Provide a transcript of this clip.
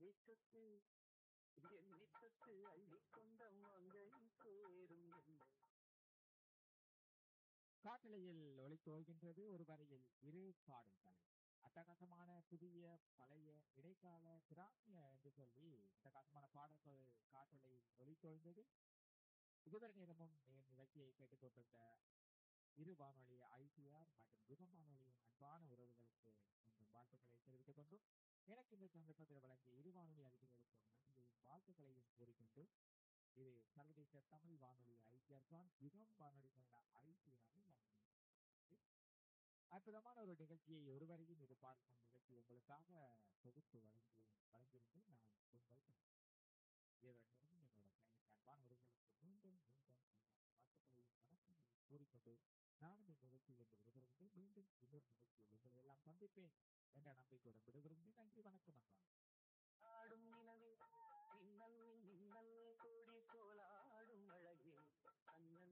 தொட்டு என்னை தொட்டு அள்ளிக்கொண்ட மங்கை சேரும் என்னை காட்டலையில் ஒளித்து வருகின்றது ஒரு வரையில் இரு பாடல்கள் அட்டகாசமான புதிய பழைய இடைக்கால கிராமிய என்று சொல்லி அட்டகாசமான பாடல்கள் காட்டலையில் ஒளித்தொழுந்தது இதுவரை நேரமும் நேர் நிகழ்ச்சியை கேட்டுக்கொண்டிருந்த இரு வானொலி ஐசிஆர் மற்றும் யுகம் வானொலியின் அன்பான உறவுகளுக்கு மீண்டும் வாழ்த்துக்களை தெரிவித்துக் கொண்டும் எனக்கு இந்த சந்தர்ப்பத்தில் வழங்கிய இரு வானொலி அறிவிகளுக்கும் நன்றியையும் வாழ்த்துக்களையும் கூறிக்கொண்டு இது சர்வதேச தமிழ் வானொலி ஐசிஆர் தான் யுகம் வானொலி கொண்ட ஐசிஆர் அற்புதமான ஒரு நிகழ்ச்சியை ஒருவரையும் இது பார்க்கும் நிகழ்ச்சி உங்களுக்காக தொகுத்து வழங்கி வழங்கியிருந்து நான் உங்கள் இதன் என்னோட பயணிக்கு அன்பான உறவுகளுக்கு மீண்டும் மீண்டும் வாழ்த்துக்களையும் வணக்கங்களையும் கூறிக்கொண்டு நானும் இந்த நிகழ்ச்சியில் இருந்து விடுபடுகிறேன் மீண்டும் இன்னொரு நிகழ்ச்சியில் உங்களை எல்லாம் சந்திப்பேன் என்ற நம்பிக்கையுடன் விடுபடுகிறேன் நன்றி